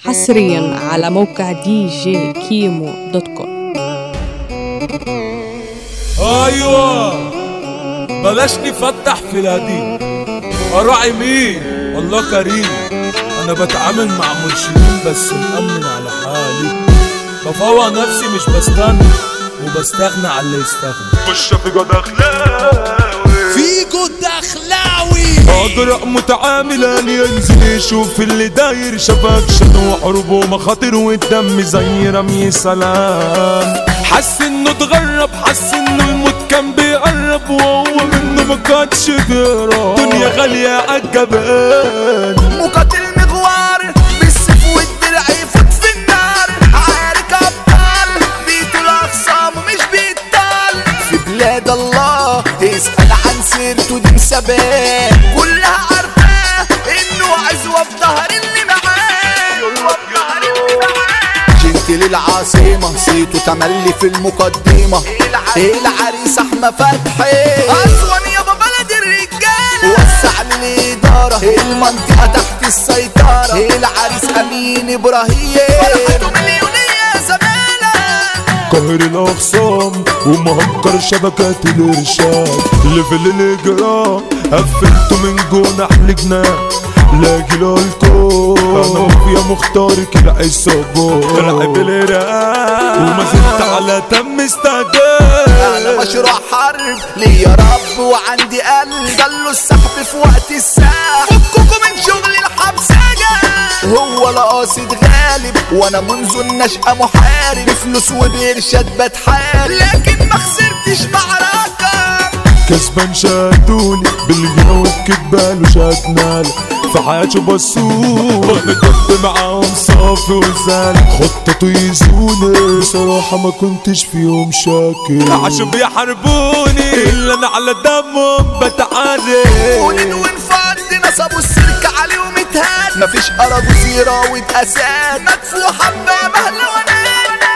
حصريا على موقع دي جي كيمو دوت كوم ايوه بلاش نفتح في القديم اراعي مين والله كريم انا بتعامل مع مرشدين بس مأمن على حالي بفوق نفسي مش بستنى وبستغنى على اللي يستغنى خش في جود اخلاوي فيجو دخلاوي اجرأ متعاملا ينزل يشوف اللي داير شبك شنو وحروب ومخاطر والدم زي رمي سلام حس انه اتغرب حس انه الموت كان بيقرب وهو منه ما كانش بيهرب دنيا غالية عالجبان مقاتل مغوار بالسيف والدرع يفوت في النار عارك ابطال بيته الاخصام ومش بيطال في بلاد الله اسال عن سيرته دي مسابات كلها عارفاه انه عزوه في ظهر اللي معاه في ظهر اللي معاه جنت للعاصمة صيته تملي في المقدمة العريس احمد فتحي اسوان يابا بلد الرجالة وسع الإدارة المنطقة تحت السيطرة العريس أمين إبراهيم فرحته مليونية زمالة قاهر الاخصام ومهكر شبكات الارشاد ليفل الاجرام قفلته من جناح لجناح لاجي لكم انا مافيا مختارك العصابات رعب الارهاب وما زلت على تم استعداد أنا مشروع حرب لي يا رب وعندي قلب قالوا السحب في وقت الساعة فككوا من شغل الحبسجة هو لا قاصد غالب وانا منذ النشأة محارب بفلوس وبإرشاد بتحارب لكن ما خسرتش معركة كسبان شادوني بالغنى والكدبان وشادنالي في حياته بصوا مدب معاهم صافي وزال خططوا يزوني بصراحة ما كنتش فيهم شاكر عشان بيحاربوني إلا أنا على دمهم بتعارف ولد وانفرد نصبوا السلك عليهم اتهان مفيش أراجوزيرة واتأساد مدفوع حبة مهلوانات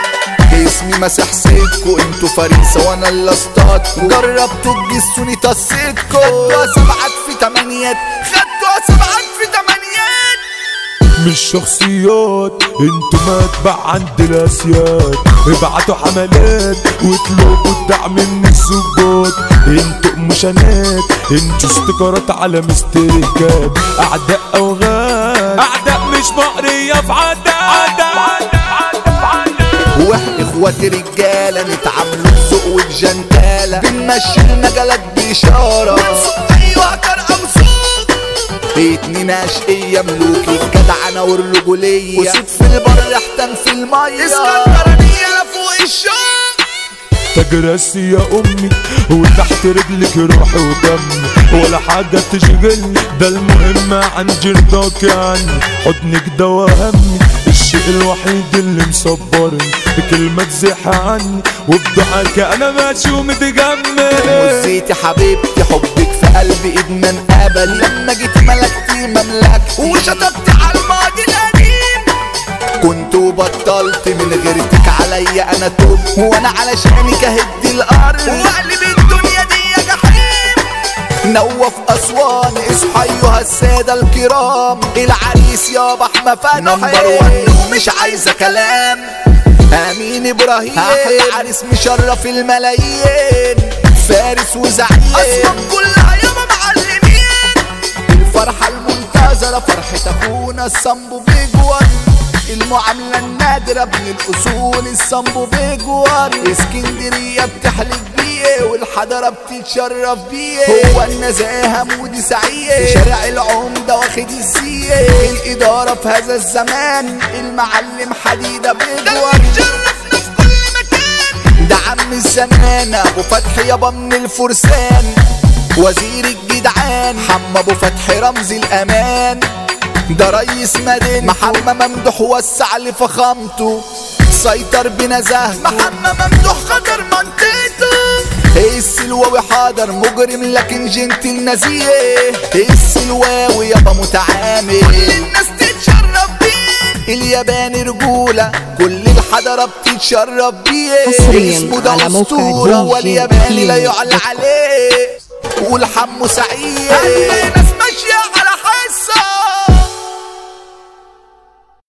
اسمي مسح سيدكو انتوا فريسة وانا اللي اصطادكو جربتوا تجسوني تصيدكو خدتوها سبعات في تمانيات خدتوها سبعات في تمانيات مش شخصيات انتوا متبع عند الاسياد ابعتوا حملات واطلبوا الدعم من السجاد انتوا مشانات انتوا استيكرات على مستركات اعداء اوغاد اعداء مش مقرية في عداء واحنا اخواتي رجالة نتعاملوا بذوق وبجنتالة بنمشي المجالات بإشارة بنسوق أيوة كرقة وسوق اتنين أشقية ملوك الجدعنة والرجولية وسيد في البر احتن في المية اسكندرانية لفوق الشوق تاج راسي يا امي وتحت رجلك روحي ودمي ولا حاجة تشغلني ده المهم عندي رضاك عني حضنك ده وهمي الشيء الوحيد اللي مصبرني بكلمة تزيح عني وبضحك انا ماشي ومتجمل وزيتي حبيبتي حبك في قلبي ادمان قبل لما جيت ملكتي مملكتي وشطبت على الماضي القديم كنت وبطلت من غيرتك عليا انا توب وانا علشانك اهد الارض واقلب الدنيا دي يا جحيم نوف اسوان اصحى ايها الساده الكرام العريس يابا احمد فتحي نمبر وان ومش عايزه كلام امين ابراهيم احلى عريس مشرف الملايين فارس وزعيم اصلا كلها يابا معلمين الفرحة المنتظرة فرحة أخونا الصنبو بيجوان المعاملة النادرة ابن الأصول الصنبو بيجوان اسكندرية بتحلف بيه والحضارة بتتشرف بيه هو النزاهة مودي سعيد في شارع العمدة واخد الزيه الإدارة في هذا الزمان المعلم حديدة بيجوان شرفنا في كل مكان ده عم الزمان ابو فتحي يابا من الفرسان وزير الجدعان حمى ابو فتحي رمز الامان ده رئيس مدينته محمد ممدوح وسع لفخامته سيطر بنزاهته محمد ممدوح خطر منطقته السلواوي حاضر مجرم لكن جنتل نزيه السلواوي يابا متعامل كل الناس تتشرف بيه الياباني رجولة كل الحضارة بتتشرف بيه حصرياً اسمه ده على موقع أسطورة دي جي والياباني لا كيمو يعلى دوت كوم. عليه والحمو سعيد ناس ماشية